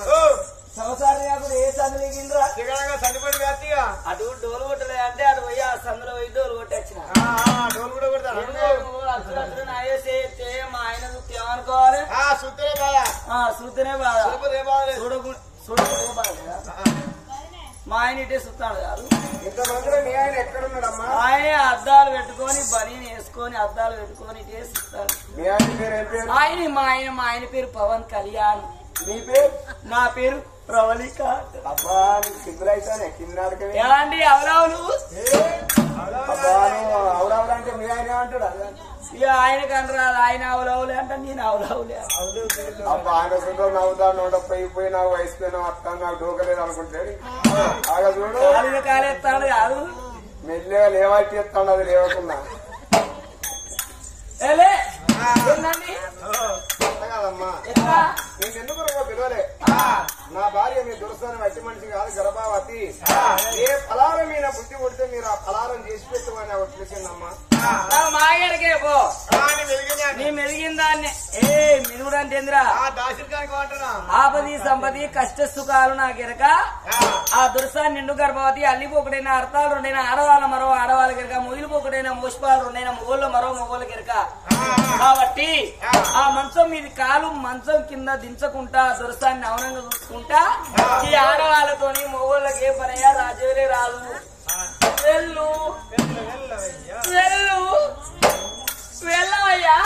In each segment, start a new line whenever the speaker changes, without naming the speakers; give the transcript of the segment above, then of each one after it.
సంవత్సరం కాకుండా ఏ సందులు ఎగిండ్రా
దిగడంగా చనిపోయి వ్యాప్తిగా
అటు డోలు కొట్టలే అంటే అటు పోయి ఆ సందులో పోయి డోలు కొట్టొచ్చిన
డోలు కూడా కొడతాను
మా ఆయన చూస్తే ఏమనుకోవాలి
సుత్తలే బాగా
ఆ, చూస్తేనే బాధ
సులభం ఏ బాగా లేదు.
చూడకు చూడకు బాధ లేదా? మా ఆయన ఇటే చూస్తాడు కాదు
ఇంతమందిలో మీ ఆయన ఎక్కడున్నాడమ్మా
ఆయనే అద్దాలు పెట్టుకొని బనీని వేసుకొని అద్దాలు పెట్టుకొని ఇటే చూస్తాడు
మీ ఆయన పేరు ఏం పేరు
ఆయన మా ఆయన మా ఆయన పేరు పవన్ కళ్యాణ్
మీ పేరు
నా పేరు ప్రవళిక
అబ్బా నీకు సింగులు అయితేనే కింద
ఎలాంటి అవరావులు
అబ్బా నువ్వు అవురవులంటే మీ ఆయన ఏమంటాడు అదే.
ఇక ఆయన కనరాదు ఆయన అవలవులే అంటే నేను అవలవులే
అబ్బా ఆయన సుందరం నవ్వుతా నూట పోయి పోయి నాకు వయసు పోయినా అత్త నాకు డోకలేదు అనుకుంటాడు ఆగ చూడు
కాలు కాలేస్తాడు కాదు
మెల్లగా లేవాటి ఎత్తాడు అది లేవకుండా
ఏలే ఏందండి
అంత కాదమ్మా
ఎట్లా
నేను ఎందుకు రవ్వ పిలవలే నా భార్య మీ దురస్థానం మట్టి మనిషి కాదు గర్భావతి ఏ ఫలారం మీద బుద్ధి కొడితే మీరు ఆ ఫలారం చేసి పెట్టమని ఆవిడ పిలిచిందమ్మా
నా మాగడికే పో నీ మెదిగిన దాన్ని ఏ మినుగుడు అంటే ఏందిరా ఆపది సంపది కష్ట సుఖాలు నాకెరక ఆ దుర్సా నిండు గర్భవతి అల్లిపోకడైన అర్థాలు రెండైన ఆడవాళ్ళ మరో ఆడవాళ్ళ కెరక మొగిలిపోకడైన మోసపాలు రెండైన మొగోళ్ళ మరో మొగోళ్ళ కెరక కాబట్టి ఆ మంచం మీది కాలు మంచం కింద దించకుండా దురసాన్ని అవనంగా చూసుకుంటా ఈ ఆడవాళ్ళతోని మొగోళ్ళకి ఏ పనయ్యా రాజులే రాదు వెళ్ళు వెళ్ళు వెళ్ళవయ్యా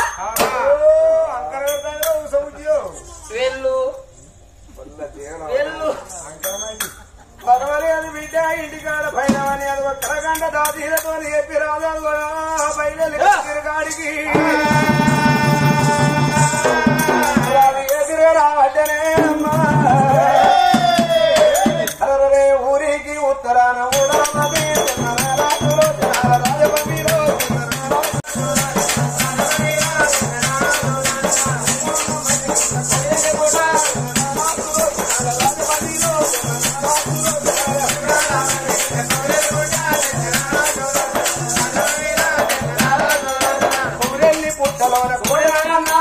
వెళ్ళు వెళ్ళు
పర్వాలేదు బిడ్డ ఇంటికాడ పైన అని అది కరగంట దాతీలతో చెప్పి రాదు కూడా బయలు తిరగాడికి ఎదురు రావద్దనే అమ్మా అరరే ఊరికి ఉత్తరాన ఊడమది రాజులో రాజబండిలో ఊరెళ్ళి పుట్టలోన పోయాడమ్మా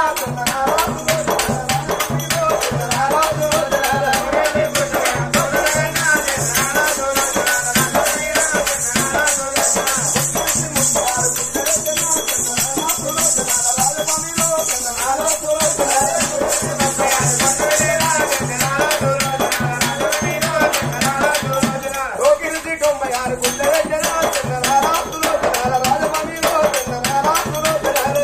రోగిరిది తొంభై ఆరు గుండె వెంటనే రాజులో రాజమండ్రిలో రాజులో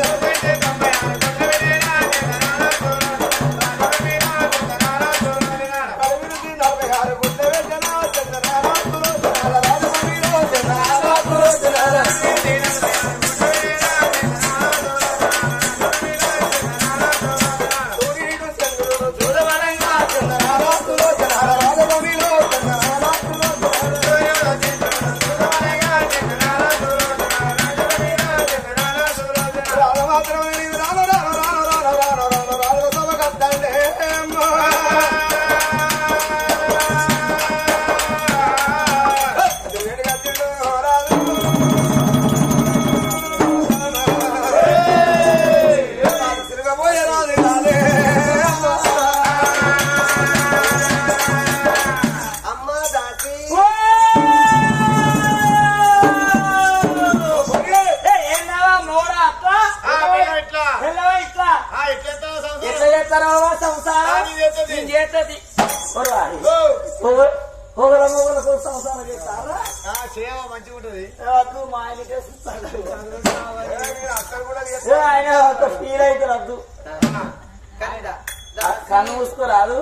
అభివృద్ధి నలభై ఆరు గుండె వెంటనే రాజులో రాజమండ్రిలో రాజులో సూర్యుడు చంద్రుడు చూడవరంగా రాజులో రాజమండ్రిలో రాజు మాత్రమే నీవు రాను రాను రాను రాను రాను రాను రాను సభ కత్తండే తిరగబోయే రాదు కాదే అమ్మ దాసి
ఏందవా మోడా అక్క వెళ్ళవా ఇట్లా ఎట్లా చేస్తారో సంసారం నేను చేస్తుంది పొగల మొగలకు సంసారం చేస్తారా
మంచిగా ఉంటది
వద్దు మా ఆయన చేస్తాడు
అక్కడ కూడా
ఏ ఆయన అంత ఫీల్ అయితే వద్దు కన్ను మూసుకోరాదు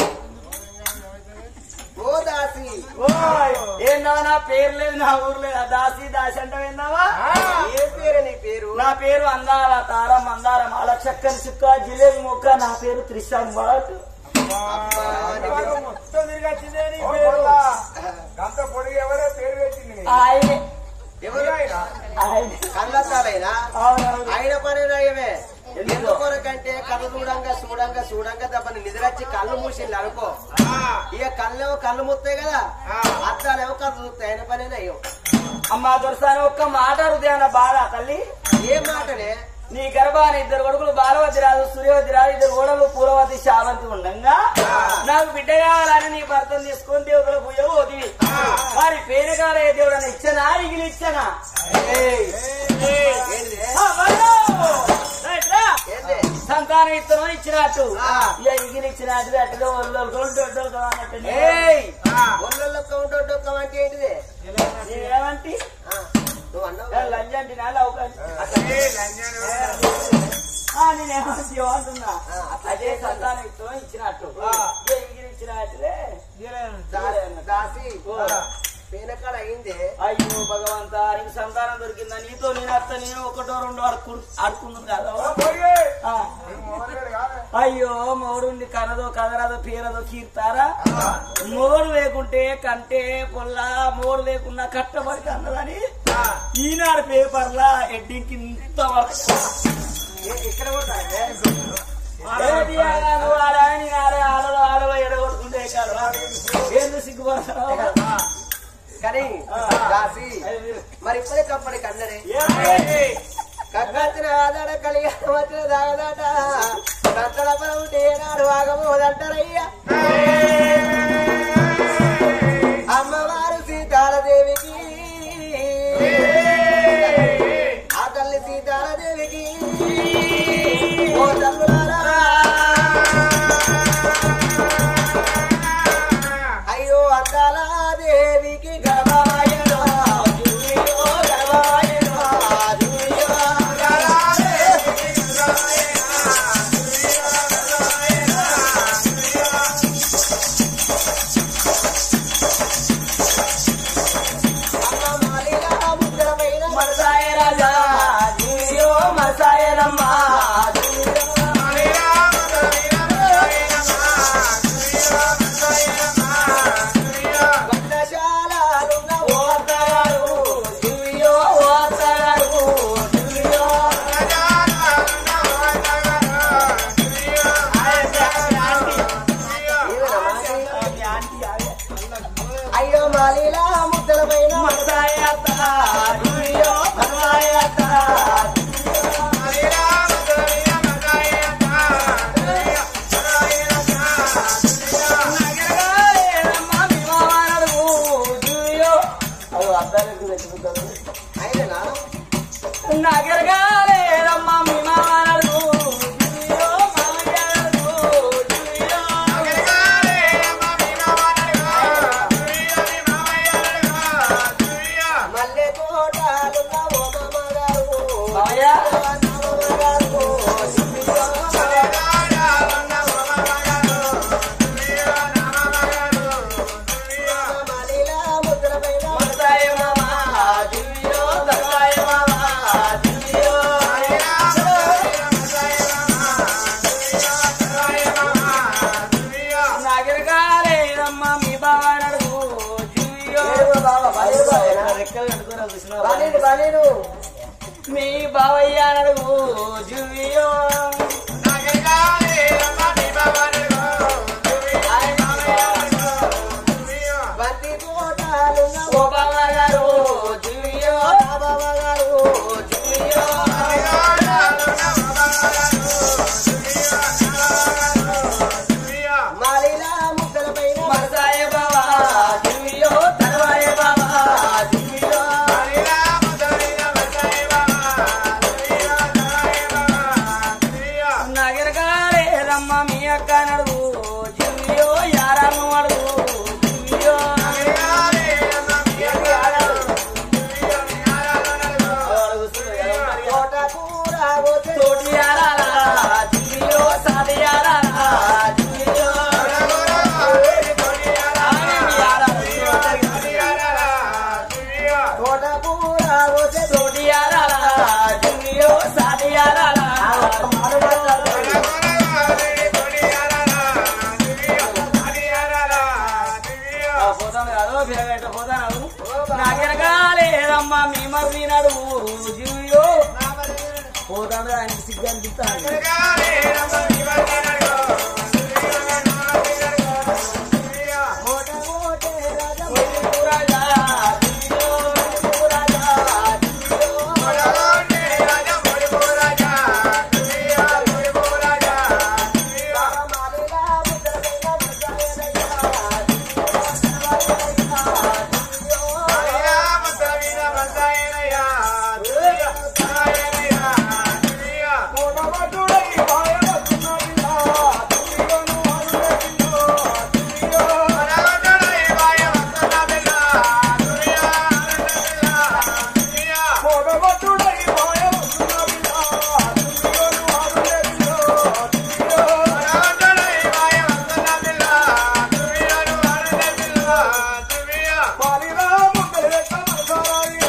ఓ దాసి
ఓయ్, ఏందవా నా పేరు లేదు నా ఊరు లేదు ఆ దాసి దాసి అంటావు ఏందవా
ఏ పేరు నీ పేరు
నా పేరు అందాల తార మందారం అలా చక్కని చుక్క జిలేబీ మొక్క నా పేరు త్రిశాం బాట్
మొత్తం తిరిగి వచ్చిందే నీ పేరు గంత పొడిగి ఎవరే పేరు పెట్టింది నీకు?
ఆయనే
ఎవరు ఆయన
ఆయనే
కళ్ళతాలైనా
అవునవును
ఆయన పని నయమే ఎందుకొరకంటే కళ్ళు చూడంగా చూడంగా చూడంగా తప్పని నిద్రచ్చి కళ్ళు మూసింది అనుకో ఇక కళ్ళేమో కళ్ళు ముత్తాయి కదా అద్దాలేమో కళ్ళు చూస్తాయి ఆయన పని నయం
అమ్మా దొరసాని ఒక్క మాట హృదయాన బాధ తల్లి
ఏ మాటనే
నీ గర్భాన్ని ఇద్దరు కొడుకులు బాలవతి రాదు సూర్యవతి రాదు ఇద్దరు ఓడలు పూలవతి శావంతి ఉండంగా నాకు బిడ్డ కావాలని నీ భర్తను తీసుకొని దేవుడు పూజ పోతివి వారి పేరుగాల ఏ దేవుడు అని ఇచ్చనా ఇగిలి ఇచ్చనా ఆ, వల్లో! రైట్ రా.
ఏంది
సంతానం ఇత్తనం ఇచ్చినట్టు
ఆ.
ఇక ఇగిలి ఇచ్చినట్టు అట్టుగా ఒళ్ళు ఒళ్ళు అన్నట్టు
ఏయ్ ఒళ్ళొల్ల కౌంట్ డొక్కం అంటే ఏంటిది
ఏమంటి
ఆ, నువ్వు అన్నావు
లంచ్ అంటే నా లవ్ నేనేమంటే అంటున్నా అదే సంతానం ఇత్తనం ఇచ్చినట్టు ఇక ఇగిలి ఇచ్చినట్టులే
దా- దాసి పేనకాడ అయింది
అయ్యో భగవంతా నీకు సంతానం దొరికిందా నీతో నేను అత్త నేను ఒకటో రెండో అడుకు అడుకున్నాను కదా ఆ. అయ్యో మోడుంది కనదో కదరదో పేరదో కీర్తారా మోడు లేకుంటే కంటే పొల్ల మోడు లేకున్నా కట్టబడి అన్నదని ఈనాడు పేపర్లా హెడ్డింగ్ ఇంత వరకు
ఏ- ఇక్కడ కూడా
ఏది ఆడ నువ్వు ఆడా నేను ఆడే ఆడలో ఆడలో ఎడగొట్టుకుంటే కదా ఏంది సిగ్గుపడతావు
కానీ
ఆ.
దాసి
అది మీరు.
మరి ఇప్పటికప్పటికి అన్నడే
ఏమి?
కక్కచ్చిన ఆదాడ కలిగి వచ్చిన దాగదాట కట్టల పరం ఉంటే ఏనాడు ఆగబోదంటారయ్యా అమ్మవారు సీతాలదేవికి ఆ తల్లి సీతాలదేవికి ఓ తల్లులారా అయ్యో అందాల దేవికి గర్భమాయనో జూలియో గర్భమాయనో జూలియో అమ్మ మాలిగా ముద్రమైన
మరసాయ రాజా జూలియో మరసాయ రమ్మా
వర్ణశాలలున్న
ఓతగారు జూలియో ఓతగారు జూలియో
అయ్యో మాలిలా ముద్దలమైన
మరసాయ అత్త జూలియో మరసాయ అత్త
అయినా
నగరగాలేరమ్మా మీ మామనడు జూలియో మామయ్యడు జూలియో
మల్లె తోటలున్న ఓ మామగారు
మామయ్య
మామగారు మాలిలా ముద్దలమైన
మరసాయ మామా జూలియో దర్సాయ మామా జూలియో నగరగాలేరమ్మా మీ బావనడు జూలియో
ఏడుగో బావ, బాలేడు బావేనా?
రెక్కలు కట్టుకుని చూసినావా?
బాలేడు బాలేడు
మీ బావయ్య నడుగు జూలియో
బంతి తోటలున్న
ఓ బావగారు జూలియో
ఓ బావగారు
జూలియో
మాలిలా ముద్దలమైన
మరసాయ బావా జూలియో తర్వాయ బావా జూలియో నగరగారే రమ్మ మీ అక్క నడుగు జూలియో యారాను అడుగు జూలియో
తోట కూర పోతే
తోటి యారాలా జూలియో సాది యారాలా జూలియో
తోట కూర పోతే
తోటి యారాలా జూలియో సాది యారాలా
మారు మాట్లాడతాడు.
పోతాను కాదు పిల్లగట్ట పోతాను నాకెనకాలేదమ్మా మీ మర్రి నడువు జూయో పోతాను ఆయనకి సిగ్గు అనిపిస్తాను
మోట మోటే రాజా
రాజా జూయో రాజా జూయో
పాలిరా ముద్దలు లెక్క మనసారాయో.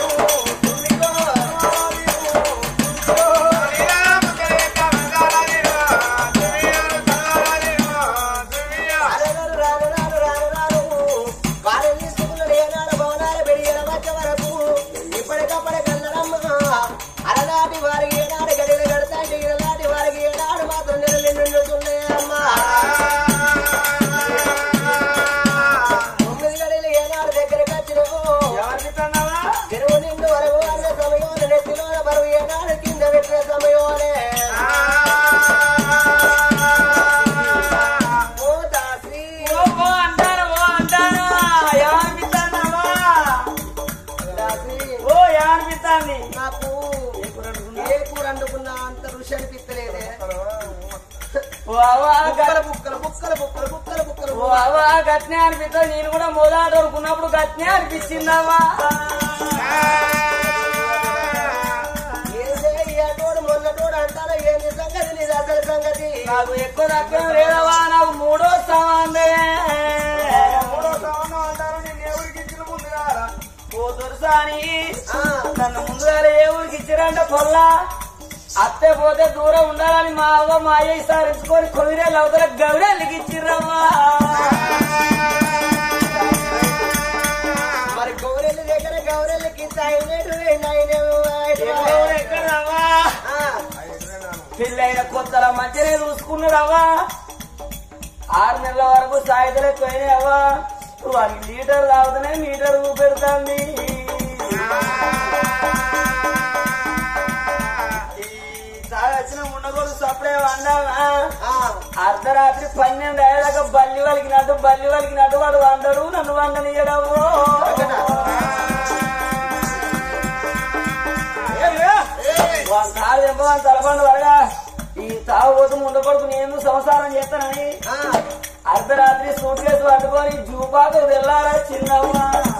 రాను రాను రాను రాను రాను కాలేజీ తీసుకున్నాడు ఏనాడు భవనాలు పెరిగిన మధ్య వరకు ఇప్పటికప్పుడే కన్నడమ్మ అలనాటి వారికి ఏనాడు గడిలు కడతాంటే ఇలాంటి వారికి ఏనాడు మాత్రం నెలలు నిండుతున్నాయమ్మా తొమ్మిది గడిలు ఏనాడు దగ్గరికి వచ్చినవు చెరువు నిండు వరకు అన్న సమయంలో నెత్తిలో బరువు ఏనాడు కింద పెట్టిన సమయంలోనే ఓ దాసి
ఓ ఓ అంటాను ఓ అంటాను ఏమనిపిస్తానమ్మా
దాసి
ఓ ఏమనిపిస్తాంది
నాకు ఏ కూర వండుకున్నా అంత రుచి అనిపిస్తలేదే
ఓ అవ్వ
బుక్కల
గ-
బుక్కలు బుక్కల బుక్కలు బుక్కల బుక్కలు
ఓ అవ్వ గట్నే అనిపిస్తా నేను కూడా మొదలాట వరకున్నప్పుడు గట్నే అనిపించిందమ్మా
ఏందే ఈ అటోడు మొన్నటోడు అంటారా ఏంది సంగతి నీది అసలు సంగతి
నాకు ఎక్కువ తక్కువ లేదవా నాకు మూడో సమాందే
మూడో సవనం అంటారు నేను ఎవరికి ఇచ్చిన ముందు కారా
ఓ దొరసాని
ఆ,
నన్ను ముందుగా ఏ ఊరికి ఇచ్చారంటే పొల్లా అత్తే పోతే దూరం ఉండాలని మా అవ్వ మా అయ్య సారించుకొని కొద్దిరేళ్ళు అవతల గౌరెళ్ళకి ఇచ్చిర్రమ్మా
మరి గౌరెల్లి దగ్గర గౌరెల్లికి ఇంత అయినట్టు రెండు అయినవి, అయినవి.
ఎక్కడ ఎక్కడమ్మా
ఆ,
పెళ్ళైన కొత్తల మంచిగా చూసుకున్నాడవ్వా ఆరు నెలల వరకు సాయితలే పోయినావా వారికి లీటర్ తాగుతూనే మీటర్ పెడుతుంది ఈ తాగొచ్చిన ఉండకూడదు సప్పుడే వండావా
ఆ,
అర్ధరాత్రి పన్నెండు అయ్యేదాకా బల్లి వలికినట్టు బల్లి వలికినట్టు వాడు వండడు నన్ను వండనియడవు కాదు ఎంపవాని తలపండు వరగా ఈ తాగుబోతు ఉండకూడదు నేను సంసారం చేస్తానని
ఆ,
అర్ధరాత్రి సూట్ కేసు పట్టుకొని జూపాకు వెళ్ళారా చిన్నవ్వ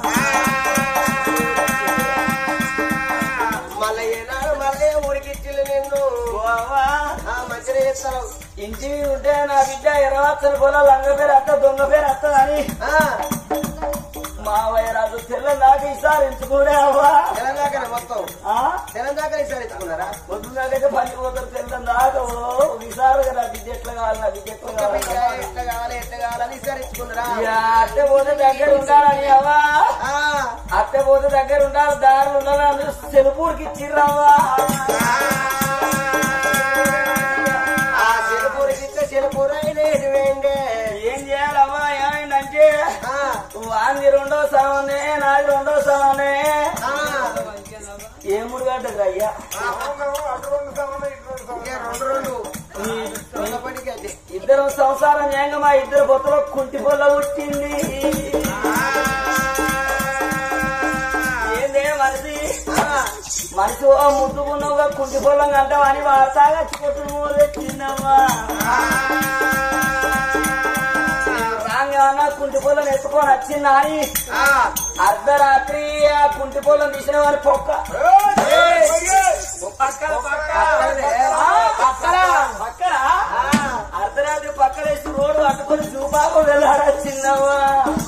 మళ్ళీ ఏనాడు మళ్ళీ ఉడికిచ్చిల్లు నిన్ను
ఓ అవ్వ,
ఆ, మంచిగా చేస్తావు
ఇంటి ఉంటే నా బిడ్డ ఎరవచ్చల పొల లంగ పేరు అత్త దొంగ పేరు అత్త అని
ఆ,
మా వైరాజు తెల్ల దాకా ఈసారి ఎంచుకోడే అవ్వా
తెలంగాణ మొత్తం
ఆ?
తెలంగాణ ఈసారి ఎత్తుకున్నారా
పొద్దున్నకైతే పని పోతారు తెల్ల దాకా ఓ ఈసారి నా బిడ్డ ఎట్లా కావాలి నా బిడ్డ ఎట్లా
ఒక్క బిడ్డ
కావాలి
ఎట్లా కావాలి ఎట్లా కావాలని ఈసారి ఇచ్చుకున్నారా
ఇక అత్తే పోతే దగ్గర ఉండాలని అవ్వా
ఆ,
అత్తే పోతే దగ్గర ఉండాలి దారులు ఉండాలి అందరూ సెలుపూరికి ఇచ్చిర్రవ్వా
ఆ చెరుపూరికి ఇస్తే చెరుపూరు అయిన ఎటువేండే
ఏం చేయాలవ్వా ఏమైందంటే
ఆ,
వాంది రెండో సవనే నాది రెండో సవనే
ఆ,
ఏముడు గంటకు అయ్యా
అవును, అటు రెండు సవనం ఇటు రెండు సవనం
ఇక రెండు రెండు రెండప్పటికి అది
ఇద్దరు సంసారం ఏంగ మా ఇద్దరు బొత్తలో కుంటి పొల్ల పుట్టింది ఏందే మనిషి
ఆ,
మనిషి ఓ ముద్దుకున్నావుగా కుంటి పొల్లం అంటావని వార్తాగా చికొట్టు తెచ్చిందమ్మా రాంగేమన్నా కుంటి పొల్లం ఎత్తుకొని వచ్చిందా అని
ఆ,
అర్ధరాత్రి ఆ కుంటి పొల్లం తీసిన వారి పొక్క
ఏయ్, ఏయ్,
పక్కన
పక్కనే.
పక్కన పక్కన అర్ధరాత్రి పక్కనేసి రోడ్డు అట్టుకొని చూపాకు వెళ్ళాడా చిన్నవా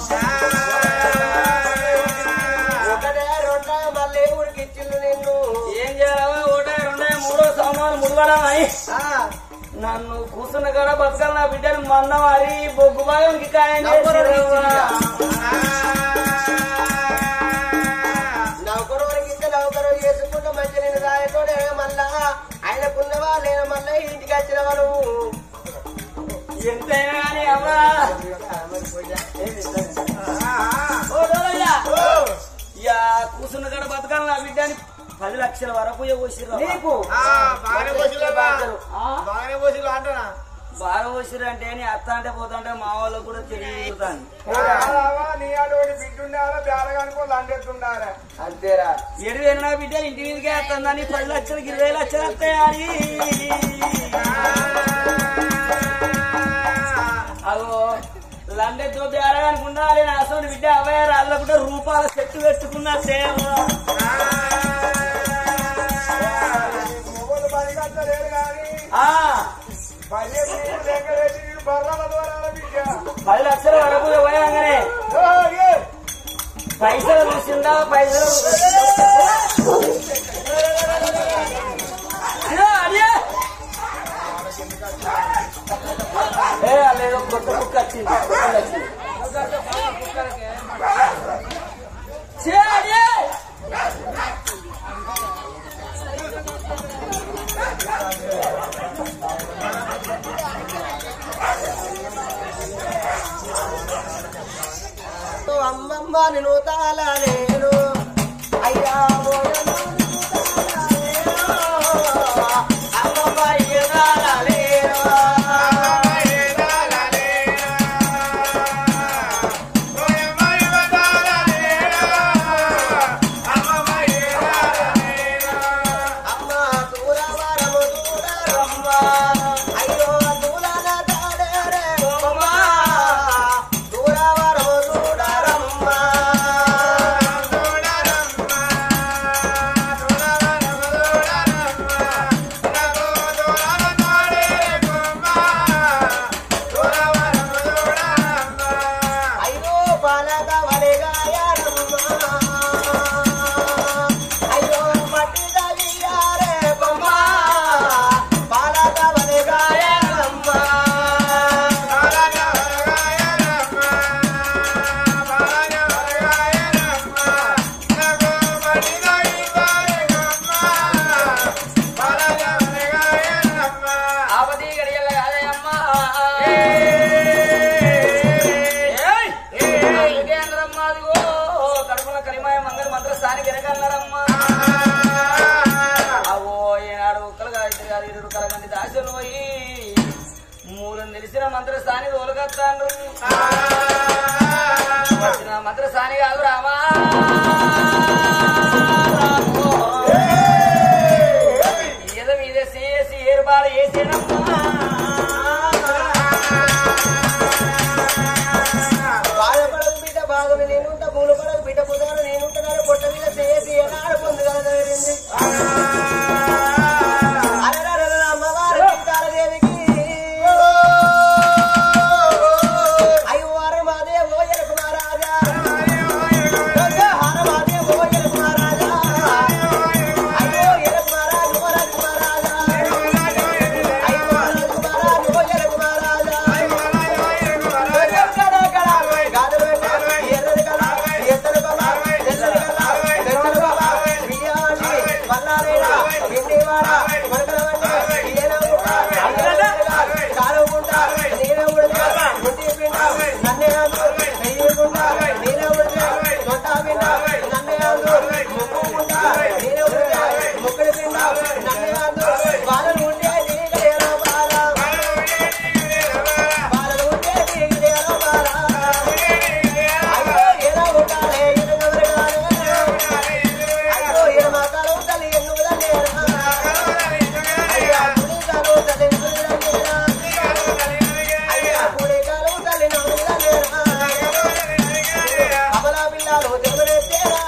ఒకటే రెండా మళ్ళీ ఉడికిచ్చిల్లు నిన్ను
ఏం చేయాలా ఒకటే రెండే మూడో సామాను ముడవడమని
ఆ,
నన్ను కూర్చున్న కాడ బతకాలి నా బిడ్డను మన్న మరి బొగ్గు భాగంకి ఖాయం
నవ్వురు
చేసిర్రవ్వా.
నౌకరు వరకు ఇస్తే నౌకరు చేసుకుంటే మంచి నేను రాయతోడే మళ్ళా ఆయనకున్నవా లేన మళ్ళీ ఇంటికి వచ్చిన వాళ్ళు
ఎంతైనా కానీ అవ్వా ఓ డోలయ్య. ఇక కూర్చున్న కాడ బతకాలి నా బిడ్డని పది లక్షల వరకు పోసిర్రు నీకు
ఆ, బాగానే పోసిల్లు అబ్బా.
ఆ?
బాగానే పోసిల్లు అంటున్నా
బాగా పోసిర్రు అంటే నీ అత్త అంటే పోతుంటే మా వాళ్ళకు కూడా తెలియదుతాను
రావా, నీ అటువంటి బిడ్డుండాలా బేరగానికో లండెత్తుండాలా
అంతేరా
ఏడు వేలు నా బిడ్డ ఇంటి మీదకే వస్తుందని పది లక్షలకి ఇరవై లక్షలు వస్తాయని అగో లండెత్తో బేరగానికి ఉండాలి నా అసలు బిడ్డ అవయ్య రాళ్ళకుంటే రూపాయల చెట్టు పెట్టుకున్నా సేవ
మొగలు పని కట్టలేరు కానీ
ఆ,
పని నీకు దగ్గర పెట్టి నీకు బర్రాల ద్వారా బిడ్డ
పది లక్షల వరకు పోయాగానే
ఓ, ఏ.
పైసలు చూసిందా పైసలు అయ్యో, అయ్యో. ఏ అల్లేదో కొత్త కుక్క వచ్చింది కొత్తది వచ్చింది. ఛీ, అయ్యో.
అమ్మమ్మ నేను తాళలేను అయ్యా ఓయమ్మ నిన్ను తాళలేను. అమ్మమ్మ ఇయ్య తాళలేను. అమ్మ దూరవరము దూరరమ్మ. అయ్యో దూరాన తాడేరే బొమ్మ. దూరవరము దూరరమ్మ. అయ్యో పాలక వలిగాయనమ్మ. అయ్యో మట్టి తగియారే బొమ్మ. పాలక వలిగాయనమ్మ.
ఆపది గడియల కాదయమ్మా. ఏయ్! అందుకే అన్నారమ్మా, అదిగో కడుపున కలిమాయ మంగళ మంత్ర స్థానికి వెనకన్నారమ్మా అవో ఏనాడు ఒక్కలు కాదు ఇద్దరు కాదు ఇరుడు కలగండి దాసులు పోయి మూలం తెలిసిన మంత్రస్థాని తోలుకొస్తాండ్రు వచ్చిన మంత్రస్థాని కాదు రామా రామో. ఏదో మీద చేసి ఏర్పాటు చేసేనమ్మా
బాధపడకు బిడ్డ బాధలు నేనుంట పూలు పడకు బిడ్డ పుదాలు నేనుంటున్నాను పొట్ట మీద చేసి ఏనాడు పొందుగా జరిగింది అరెరరెర అమ్మవారి సీతాలదేవికి అయ్యో అరమాదే ఓ ఎరకు మహారాజా హరమాదే ఓ ఎరకు మహారాజా అయ్యో ఎరకు మహారాజు ఓ రకు మహారాజా అయ్యో రకు మహారాజు ఓ ఎరకు మహారాజా బాలను ఉంటే నీకు బాలా బాలను ఉంటే నీకు బాలా అయ్యో ఎలా ఉండాలి ఎనగవరగానే అయ్యో ఏ మాతాలు తల్లి ఎన్నుదలేరా అయ్యా పులికాలు తల్లి ఎన్నుదలేరా అయ్యా పులికాలు తల్లి నవ్వుదలేరా అమలా పిల్లలు తెలుగునేరా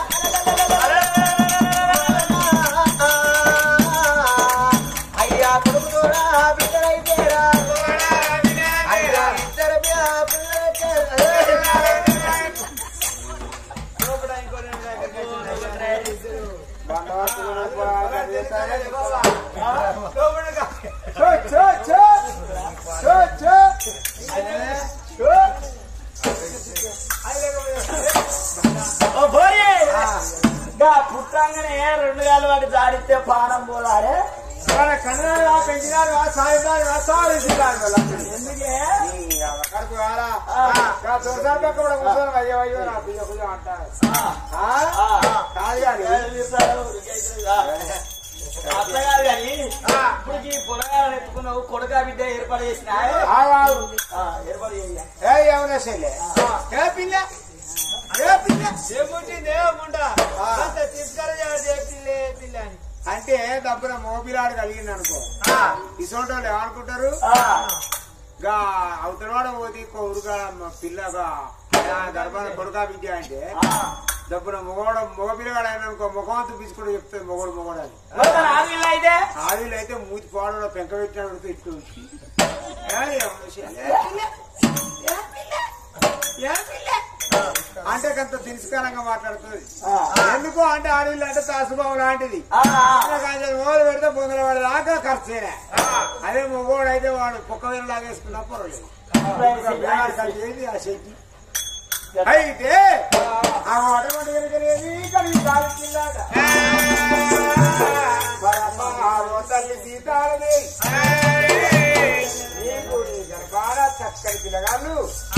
అయ్యా కొడుకు కూడా బిడ్డలైతేరా అయ్యా ఇద్దరు పిల్లలైతేరా
ఓ పోరి! గా పుట్టంగానే రెండు గాలు వాటి జాడిస్తే పానం పోలారే
కన్నడ పెంచినారు సాయిదారు సాధించారు
ఎందుకే
కడుపు కారా దొరసారి పక్క కూడా కూర్చొని అయ్యో అయ్యో నా బియ్య బియ్య అంటారు ఆ? కాదు కానీ
అత్తగారు కానీ ఇప్పుడు ఈ పొలగాలను ఎత్తుకున్నావు కొడుక బిడ్డ ఏర్పాటు చేసిన
ఆగాదు
ఏర్పాటు చేయ
ఏ ఏమన్నా చెల్లె ఏ పిల్ల ఏ పిల్ల అంటే దబ్బున మోపిలాడు కలిగింది అనుకో ఇసోటి వాళ్ళు ఏమనుకుంటారు గా అవతలవాడ పోతే ఉరుగా పిల్లగా గర్భాన కొడుకా విద్య అంటే దబ్బున మొగోడ మగ పిల్లగాడు ఆయన అనుకో ముఖం చూపించుకుంటూ చెప్తుంది మొగోడు మొగోడు అని
ఆడపిల్ల అయితే
ఆవిలు అయితే మూతి పాడలో పెంక పెట్టినప్పుడు ఇట్టు వచ్చి అంటే కొంత తిరస్కారంగా మాట్లాడుతుంది ఎందుకు అంటే ఆడవిల్లు అంటే తాసుబాబు లాంటిది
ఆ,
కాంచెలు మొదలు పెడితే పొందల వాడి దాకా ఖర్చేనే అదే మగోడు అయితే వాడు కుక్క వేలు లాగేసుకున్నా పర్వాలేదు ఇంకా బీహార్ కలిసి ఏది ఆ శక్తి అయితే ఆ అటువంటి కనుకనేది కలిగి కాలికిల్లాట మరమ్మ ఓ తల్లి సీతారది నీకు నీ గర్భాన చక్కని పిల్లగాళ్ళు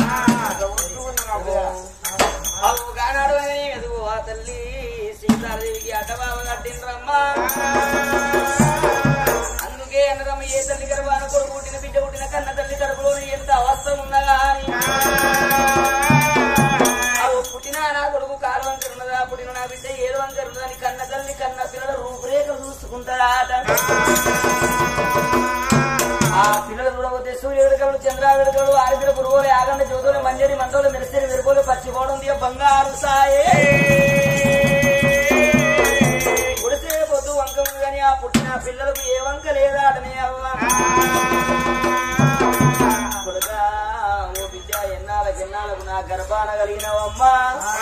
అవు కానాడు అని ఎదుగు ఆ తల్లి సీతాదేవికి అటబావ కట్టిండ్రమ్మా అందుకే అన్నదమ్మ ఏ తల్లి గర్భాన కొడుకు పుట్టిన బిడ్డ పుట్టిన కన్న తల్లి కడుపులో ఎంత అవస్థ ఉన్నదా అని అవు పుట్టిన నా కొడుకు కాలు వంకర ఉన్నదా పుట్టిన నా బిడ్డ ఏడు వంకర ఉన్నదా అని కన్న తల్లి కన్న పిల్లల రూపురేఖలు చూసుకుంటారా ఆ పిల్లలు చూడబోతే సూర్యుడికలు చంద్రావిడకలు ఆరిపిల పురుగులు ఆగండ జ్యోతులు మంజరి మంటలు మెరిసేరు విరుపులు పచ్చిపోవడం దిగ బంగారు సాయే గుడిసే పొద్దు వంక ఉంది కానీ ఆ పుట్టిన పిల్లలకు ఏ వంక లేదా అటనే అవ్వ కొడుకా, ఓ బిడ్డ ఎన్నాళ్ళకి ఎన్నాళ్ళకు నా గర్భాన కలిగినవమ్మా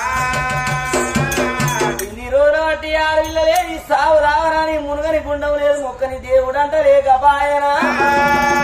ఇన్ని రోజులు బట్టి ఆడపిల్లలే ఈ సావు రావరాని మునుగని గుండం లేదు మొక్కని దేవుడు అంట లేక పాయనా